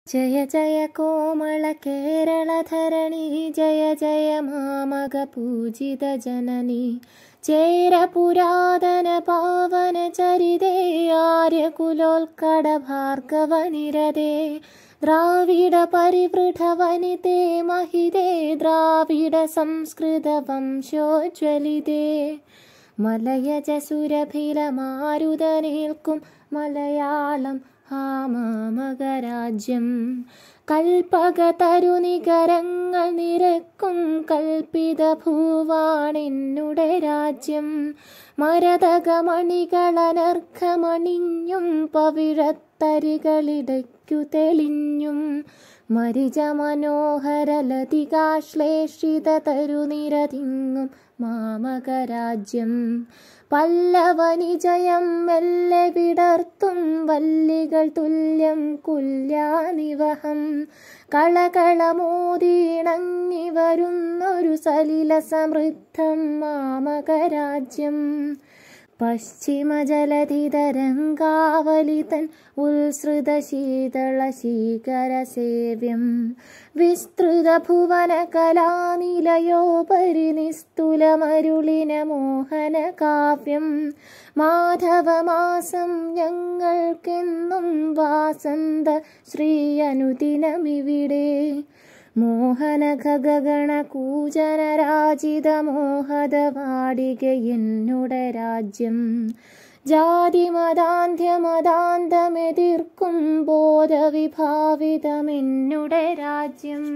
ജയ ജയ കോമള കേരളധരണി ജയ ജയ മാമക പൂജിത ജനനി ചേര പുരാതന പാവന ചരിതേ ആര്യകുലോത്കട ഭാർഗവനിരതേ ദ്രാവിഡ പരിവൃഢ വനിതേ മഹിതേ ദ്രാവിഡ സംസ്കൃത വംശോജ്വലിതേ മലയജ സുരഭില മാരുതനേൽക്കും മലയാളം ഹാമാമകരാജ്യം കൽപ്പക തരുനികരങ്ങൾ നിരക്കും കൽപ്പിത ഭൂവാണെന്നുടെ രാജ്യം മരതകമണികളനർഘമണിഞ്ഞും പവിഴത്തരികളിടയ്ക്കു തെളിഞ്ഞും മരിജ മനോഹര ലതികാശ്ലേഷിത തരുനിരതിങ്ങും മാമകരാജ്യം പല്ലവനിജയം മെല്ലെ വിടർത്തും വല്ലികൾ തുല്യം കുല്യാനിവഹം കളകളമോതിണങ്ങി വരുന്നൊരു സലില സമൃദ്ധം മാമകരാജ്യം പശ്ചിമജലധിതരംഗാവലിതൻ ഉത്സൃത ശീതള ശീകര സേവ്യം വിസ്തൃത ഭുവന കലാനിലയോപരി നിസ്തുലമരുളിന മോഹന കാവ്യം മാധവമാസം ഞങ്ങൾക്കെന്നും വാസന്ത ശ്രീ അനുദിനമിവിടെ മോഹന ഖഗഗണ കൂജന രാജിത മോഹത വാടിക എന്നുടെ രാജ്യം ജാതി മതാന്ത്യമതാന്തമെതിർക്കും ബോധവിഭാവിതമെന്നുടെ രാജ്യം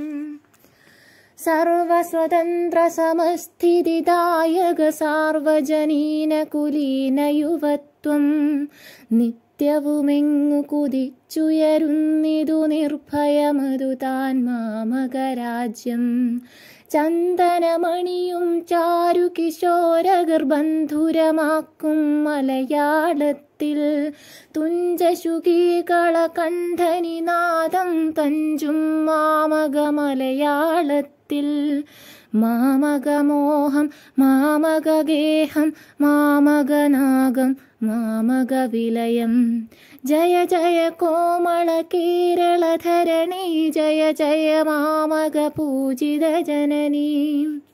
സർവസ്വതന്ത്ര സമസ്ഥിതിദായക സാർവജനീന കുലീന യുവത്വം നിത്യവുമെങ്ങു കുതിച്ചുയരുന്നിതു നിർഭയമതു താൻ മാമകരാജ്യം ചന്ദനമണിയും ചാരു കിശോരഗർബന്ധുരമാക്കും മലയാളത്തിൽ തുഞ്ചശുകീകള കണ്ഠനിനാദം തഞ്ചും മാമക മലയാളത്തിൽ മാമകമോഹം മാമകഗേഹം മാമകനാഗം മാമകവിലയം ജയ ജയ കോമള കേരളധരണി ജയ ജയ മാമക പൂജിത ജനനീ